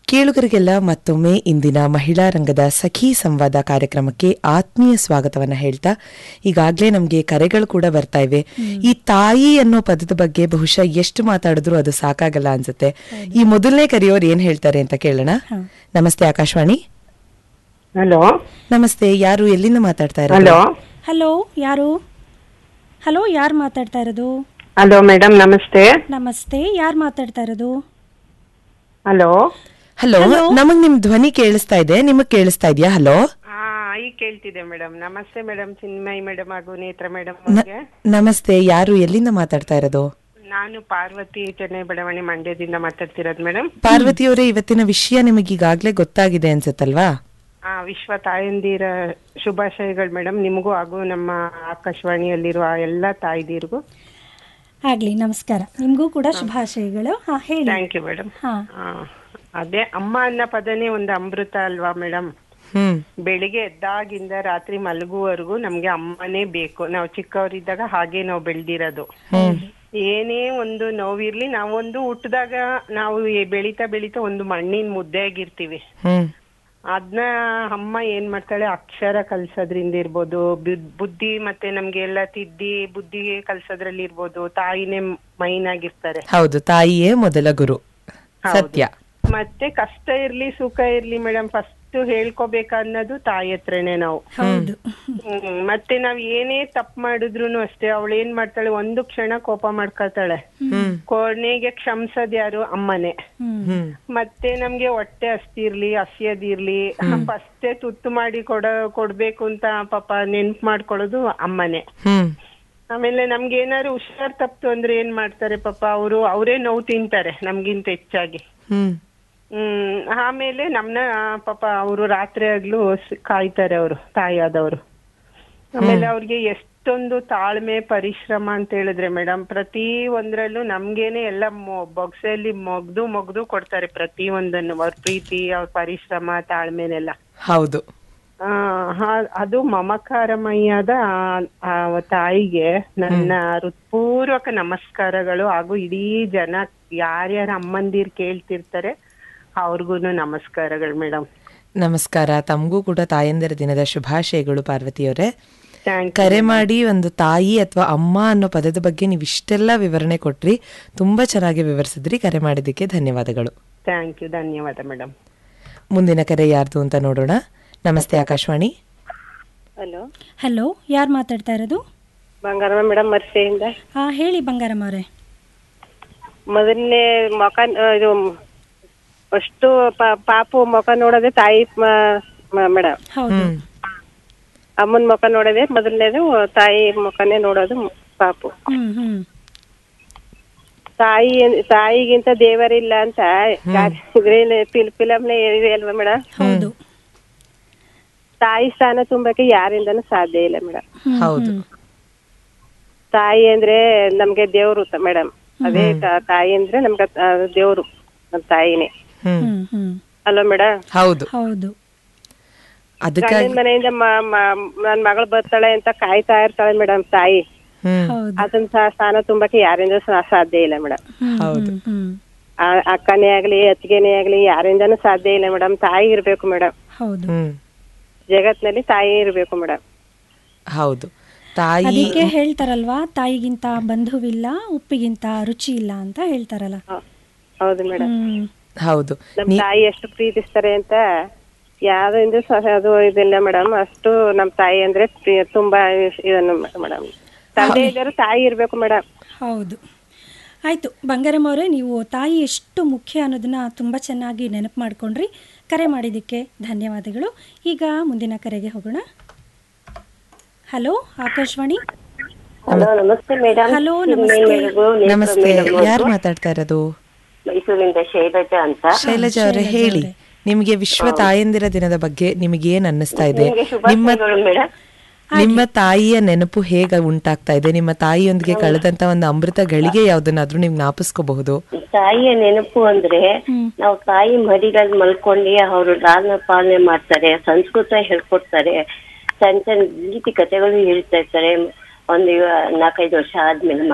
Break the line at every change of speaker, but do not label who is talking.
ಕೇಳುಗರಿಗೆಲ್ಲ ಮತ್ತೊಮ್ಮೆ ಇಂದಿನ ಮಹಿಳಾ ರಂಗದ ಸಖಿ ಸಂವಾದ ಕಾರ್ಯಕ್ರಮಕ್ಕೆ ಆತ್ಮೀಯ ಸ್ವಾಗತವನ್ನ ಹೇಳ್ತಾ ಈಗಾಗಲೇ ನಮಗೆ ಕರೆಗಳು ಕೂಡ ಬರ್ತಾ ಇವೆ ಈ ತಾಯಿ ಅನ್ನೋ ಪದದ ಬಗ್ಗೆ ಬಹುಶಃ ಎಷ್ಟು ಮಾತಾಡಿದ್ರು ಅದು ಸಾಕಾಗಲ್ಲ ಅನ್ಸುತ್ತೆ ಈ ಮೊದಲನೇ ಕರೆಯೋರು ಏನ್ ಹೇಳ್ತಾರೆ ಅಂತ ಕೇಳೋಣ ನಮಸ್ತೆ ಆಕಾಶವಾಣಿ
ಹಲೋ
ನಮಸ್ತೆ ಯಾರು ಎಲ್ಲಿಂದ ಮಾತಾಡ್ತಾ ಇರೋದು
ಹಲೋ
ಹಲೋ ಯಾರು ಹಲೋ ಯಾರು ಮಾತಾಡ್ತಾ ಇರೋದು
ಹಲೋ ಮೇಡಮ್ ನಮಸ್ತೆ
ನಮಸ್ತೆ ಯಾರು ಮಾತಾಡ್ತಾ ಇರೋದು
ಹಲೋ
ಹಲೋ ನಮಗ್ ನಿಮ್ ಧ್ವನಿ ಕೇಳಿಸ್ತಾ ಇದೆ ನಿಮಗ್ ಕೇಳಿಸ್ತಾ ಇದೆಯಾ ಹಲೋ
ಹಾ ಈಗ ಕೇಳ್ತಿದೆ ಮೇಡಮ್ ನಮಸ್ತೆ ಮೇಡಮ್ ಚಿನ್ಮಯಿ ಮೇಡಮ್ ಹಾಗೂ ನೇತ್ರ ಮೇಡಮ್
ನ-
ಅವ್ರಿಗೆ
ನಮಸ್ತೆ ಯಾರು ಎಲ್ಲಿಂದ ಮಾತಾಡ್ತಾ ಇರೋದು
ನಾನು ಪಾರ್ವತಿ ಚೆನ್ನೈ ಬಡಾವಣೆ ಮಂಡ್ಯದಿಂದ ಮಾತಾಡ್ತಿರೋದು ಮೇಡಮ್
ಪಾರ್ವತಿಯವರೇ ಇವತ್ತಿನ ವಿಷಯ ನಿಮಗೆ ಈಗಾಗಲೇ ಗೊತ್ತಾಗಿದೆ ಅನ್ಸುತ್ತಲ್ವಾ
ಆ ವಿಶ್ವ ತಾಯಂದಿರ ಶುಭಾಶಯಗಳು ಮೇಡಮ್ ನಿಮಗೂ ಹಾಗೂ ನಮ್ಮ ಆಕಾಶವಾಣಿಯಲ್ಲಿರುವ ಎಲ್ಲ ತಾಯ್ದಿರಿಗೂ
ಆಗ್ಲಿ ನಮಸ್ಕಾರ ನಿಮಗೂ ಕೂಡ ಶುಭಾಶಯಗಳು ಹಾ ಹೇಳಿ
ಥ್ಯಾಂಕ್ ಯು ಮೇಡಮ್
ಹಾ
ಅದೇ ಅಮ್ಮ ಅನ್ನೋ ಪದನೇ ಒಂದು ಅಮೃತ ಅಲ್ವಾ ಮೇಡಮ್
ಹ್ಮ್
ಬೆಳಿಗ್ಗೆ ಎದ್ದಾಗಿಂದ ರಾತ್ರಿ ಮಲಗುವವರೆಗೂ ನಮ್ಗೆ ಅಮ್ಮನೇ ಬೇಕು ನಾವು ಚಿಕ್ಕವರಿದ್ದಾಗ ಹಾಗೆ ನಾವು ಬೆಳ್ದಿರೋದು ಏನೇ ಒಂದು ನೋವಿರ್ಲಿ ನಾವೊಂದು ಹುಟ್ಟಿದಾಗ ನಾವು ಎ- ಬೆಳೀತಾ ಬೆಳೀತಾ ಒಂದು ಮಣ್ಣಿನ ಮುದ್ದೆ ಆಗಿರ್ತೀವಿ
ಹ್ಮ್
ಅದನ್ನ ಅಮ್ಮ ಏನ್ ಮಾಡ್ತಾಳೆ ಅಕ್ಷರ ಕಲ್ಸೋದ್ರಿಂದ ಇರ್ಬೋದು ಬುದ್- ಬುದ್ಧಿ ಮತ್ತೆ ನಮ್ಗೆ ಎಲ್ಲ ತಿದ್ದಿ ಬುದ್ಧಿ ಕಲ್ಸೋದ್ರಲ್ಲಿ ಇರ್ಬೋದು ತಾಯಿನೇ ಮೈನ್ ಆಗಿರ್ತಾರೆ
ಹೌದು ತಾಯಿಯೇ ಮೊದಲ ಗುರು ಸತ್ಯ
ಮತ್ತೆ ಕಷ್ಟ ಇರ್ಲಿ ಸುಖ ಇರ್ಲಿ ಮೇಡಮ್ ಫಸ್ಟ್ ಹೇಳ್ಕೊಬೇಕನ್ನೋದು ತಾಯಿ ಹತ್ರನೇ ನಾವು
ಹೌದು
ಹ್ಮ್. ಮತ್ತೆ ನಾವ್ ಏನೇ ತಪ್ಪು ಮಾಡಿದ್ರು ಅಷ್ಟೇ ಅವಳು ಏನ್ ಮಾಡ್ತಾಳೆ ಒಂದು ಕ್ಷಣ ಕೋಪ ಮಾಡ್ಕೊತಾಳೆ
ಹ್ಮ್
ಕೊನೆಗೆ ಕ್ಷಮಿಸೋದ್ ಯಾರು ಅಮ್ಮನೇ
ಹ್ಮ್
ಹ್ಮ್
ಮತ್ತೆ ನಮ್ಗೆ ಹೊಟ್ಟೆ ಹಸ್ತಿರ್ಲಿ ಹಸಿಯೋದಿರ್ಲಿ ಫಸ್ಟೇ ತುತ್ತು ಮಾಡಿ ಕೊಡ ಕೊಡ್ಬೇಕು ಅಂತ ಪಾಪ ನೆನ್ಪ್ ಮಾಡ್ಕೊಳ್ಳೋದು ಅಮ್ಮನೇ
ಹ್ಮ್
ಆಮೇಲೆ ನಮ್ಗೆ ಏನಾದ್ರು ಹುಷಾರ್ ತಪ್ತು ಅಂದ್ರೆ ಏನ್ ಮಾಡ್ತಾರೆ ಪಾಪ ಅವರು ಅವರೇ ನೋವು ತಿಂತಾರೆ ನಮ್ಗಿಂತ ಹೆಚ್ಚಾಗಿ
ಹ್ಮ್
ಹ್ಮ್ ಆಮೇಲೆ ನಮ್ನ ಪಾಪ ಅವರು ರಾತ್ರಿ ಆಗ್ಲೂ ಸ್- ಕಾಯ್ತಾರೆ ಅವರು ತಾಯಿಯಾದವರು ಆಮೇಲೆ ಅವ್ರಿಗೆ ಎಷ್ಟೊಂದು ತಾಳ್ಮೆ ಪರಿಶ್ರಮ ಅಂತ ಹೇಳಿದ್ರೆ ಮೇಡಮ್ ಪ್ರತಿ ಒಂದ್ರಲ್ಲೂ ನಮ್ಗೇನೆ ಎಲ್ಲ ಮೊ- ಬೊಗ್ಸೆಯಲ್ಲಿ ಮೊಗ್ದು ಮೊಗ್ದು ಕೊಡ್ತಾರೆ ಪ್ರತಿ ಒಂದನ್ನು ಅವ್ರ ಪ್ರೀತಿ ಅವ್ರ ಪರಿಶ್ರಮ ತಾಳ್ಮೆನೆಲ್ಲ
ಹೌದು
ಆ ಹಾ- ಅದು ಮಮಕಾರಮಯ್ಯಾದ ಆ- ಆ ತಾಯಿಗೆ ನನ್ನ ಹೃತ್ಪೂರ್ವಕ ನಮಸ್ಕಾರಗಳು ಹಾಗೂ ಇಡೀ ಜನ ಯಾರ್ಯಾರ ಅಮ್ಮಂದಿರ್ ಕೇಳ್ತಿರ್ತಾರೆ ಅವ್ರಿಗೂ ನಮಸ್ಕಾರಗಳು ಮೇಡಮ್
ನಮಸ್ಕಾರ ತಮಗೂ ಕೂಡ ತಾಯಂದಿರ ದಿನದ ಶುಭಾಶಯಗಳು ಪಾರ್ವತಿಯವರೇ
ಥ್ಯಾಂಕ್
ಕರೆ ಮಾಡಿ ಒಂದು ತಾಯಿ ಅಥವಾ ಅಮ್ಮ ಅನ್ನೋ ಪದದ ಬಗ್ಗೆ ನೀವು ಇಷ್ಟೆಲ್ಲ ವಿವರಣೆ ಕೊಟ್ರಿ ತುಂಬಾ ಚೆನ್ನಾಗಿ ವಿವರಿಸಿದ್ರಿ ಕರೆ ಮಾಡಿದ್ದಕ್ಕೆ ಧನ್ಯವಾದಗಳು
ಥ್ಯಾಂಕ್ ಯು ಧನ್ಯವಾದ ಮೇಡಮ್
ಮುಂದಿನ ಕರೆ ಯಾರ್ದು ಅಂತ ನೋಡೋಣ ನಮಸ್ತೆ ಆಕಾಶವಾಣಿ
ಹಲೋ
ಹಲೋ ಯಾರು ಮಾತಾಡ್ತಾ ಇರೋದು
ಬಂಗಾರಮ್ಮ ಮೇಡಮ್ ಮರ್ಸೆಯಿಂದ
ಹಾ ಹೇಳಿ ಬಂಗಾರಮ್ಮ ಅವರೇ
ಮೊದಲನೇ ಮುಖ ಇದು ಅಷ್ಟು ಪಾಪು ಮುಖ ನೋಡೋದೇ ತಾಯಿ ಮೇಡಮ್
ಹೌದು
ಹ್ಮ್
ಅಮ್ಮನ ಮುಖ ನೋಡೋದೇ ಮೊದಲನೇದು ತಾಯಿ ಮುಖನೇ ನೋಡೋದು ಪಾಪು
ಹ್ಮ್ ಹ್ಮ್
ತಾಯಿ ತಾಯಿಗಿಂತ ದೇವರಿಲ್ಲ ಅಂತ ಇದ್ರಲ್ಲಿ ಫಿಲ್ ಫಿಲಮ್ನೇ ಇದೆ ಅಲ್ವಾ ಮೇಡಮ್
ಹೌದು
ತಾಯಿ ಸ್ಥಾನ ತುಂಬಕ್ಕೆ ಯಾರಿಂದನೂ ಸಾಧ್ಯ ಇಲ್ಲ ಮೇಡಮ್
ಹೌದು
ತಾಯಿ ಅಂದ್ರೆ ನಮ್ಗೆ ದೇವ್ರು ಮೇಡಮ್ ಅದೇ ತಾ- ತಾಯಿ ಅಂದ್ರೆ ನಮ್ಗೆ ಅದ್ ದೇವ್ರು ನಮ್ ತಾಯಿನೇ
ಹ್ಮ್
ಹ್ಮ್ ಹ್ಮ್
ಅಲ್ವಾ ಮೇಡಮ್
ಹೌದು
ಹೌದು
ಅದಕ್ಕಾಗಿ
ಗಂಡನ ಮನೆಯಿಂದ ಮ- ಮ- ನನ್ ಮಗಳು ಬರ್ತಾಳೆ ಅಂತ ಕಾಯ್ತಾ ಇರ್ತಾಳೆ ಮೇಡಮ್ ತಾಯಿ
ಹ್ಮ್
ಹೌದು
ಅದನ್ನ ಸಹ ಸ್ಥಾನ ತುಂಬಕ್ಕೆ ಯಾರಿಂದ ಸಹ ಸಾಧ್ಯ ಇಲ್ಲ ಮೇಡಮ್
ಹ್ಮ್
ಹೌದು.
ಹ್ಮ್ ಹ್ಮ್
ಅಕ್ಕನೇ ಆಗ್ಲಿ ಅತ್ತಿಗೆನೇ ಆಗ್ಲಿ ಯಾರಿಂದನೂ ಸಾಧ್ಯ ಇಲ್ಲ ಮೇಡಮ್ ತಾಯಿ ಇರ್ಬೇಕು ಮೇಡಮ್
ಹೌದು
ಹ್ಮ್
ಜಗತ್ನಲ್ಲಿ ತಾಯಿ ಇರ್ಬೇಕು ಮೇಡಮ್
ಹೌದು ತಾಯಿ
ಅದಕ್ಕೆ ಹೇಳ್ತಾರಲ್ವಾ ತಾಯಿಗಿಂತ ಬಂಧುವಿಲ್ಲ ಉಪ್ಪಿಗಿಂತ ರುಚಿ ಇಲ್ಲ ಅಂತ ಹೇಳ್ತಾರಲ್ಲ
ಹೌದು ಮೇಡಮ್
ಹ್ಮ್
ಹೌದು
ನಮ್ ತಾಯಿ ಎಷ್ಟು ಪ್ರೀತಿಸ್ತಾರೆ ಅಂತ ಯಾವ್ದು ಸಹ ಅದು ಇದಿಲ್ಲ ಮೇಡಮ್ ಅಷ್ಟು ನಮ್ ತಾಯಿ ಅಂದ್ರೆ ಪ್ರಿ- ತುಂಬಾ ಇದನ್ನು ಮೇಡಮ್ ತಂದೆ ಇದ್ದರು ತಾಯಿ ಇರ್ಬೇಕು ಮೇಡಮ್
ಹೌದು ಆಯಿತು ಬಂಗಾರಮ್ಮ ಅವರೇ ನೀವು ತಾಯಿ ಎಷ್ಟು ಮುಖ್ಯ ಅನ್ನೋದನ್ನ ತುಂಬ ಚೆನ್ನಾಗಿ ನೆನಪು ಮಾಡ್ಕೊಂಡ್ರಿ ಕರೆ ಮಾಡಿದ್ದಕ್ಕೆ ಧನ್ಯವಾದಗಳು ಈಗ ಮುಂದಿನ ಕರೆಗೆ ಹೋಗೋಣ ಹಲೋ ಆಕಾಶವಾಣಿ
ಹಲೋ ನಮಸ್ತೆ ಮೇಡಮ್
ಹಲೋ ನಮಸ್ತೆ
ನಮಸ್ತೆ ಯಾರು ಮಾತಾಡ್ತಾ ಇರೋದು
ಮೈಸೂರಿಂದ ಶೈಲಜಾ ಅಂತ
ಶೈಲಜಾ ಅವರೇ ಹೇಳಿ ನಿಮಗೆ ವಿಶ್ವ ತಾಯಂದಿರ ದಿನದ ಬಗ್ಗೆ ನಿಮಗೆ ಏನ್ ಅನ್ನಿಸ್ತಾ ಇದೆ ನಿಮ್ಮ
ಮೇಡಮ್
ನಿಮ್ಮ ತಾಯಿಯ ನೆನಪು ಹೇಗ ಉಂಟಾಗ್ತಾ ಇದೆ ನಿಮ್ಮ ತಾಯಿಯೊಂದಿಗೆ ಕಳೆದಂತ ಒಂದು ಅಮೃತ ಗಳಿಗೆ ಯಾವ್ದನ್ನಾದ್ರೂ ನೀವು ಜ್ಞಾಪಿಸ್ಕೋಬಹುದು
ತಾಯಿಯ ನೆನಪು ಅಂದ್ರೆ ನಾವು ತಾಯಿ ಮಡಿಗಳಲ್ಲಿ ಮಲ್ಕೊಂಡು ಅವರು ಲಾಲನೆ ಪಾಲನೆ ಮಾಡ್ತಾರೆ ಸಂಸ್ಕೃತ ಹೇಳ್ಕೊಡ್ತಾರೆ ಸಣ್ಣ ಸಣ್ಣ ನೀತಿ ಕಥೆಗಳು ಹೇಳ್ತಾ ಇರ್ತಾರೆ ಒಂದು ಇವ- ನಾಲ್ಕೈದು ವರ್ಷ ಆದ್ಮೇಲೆ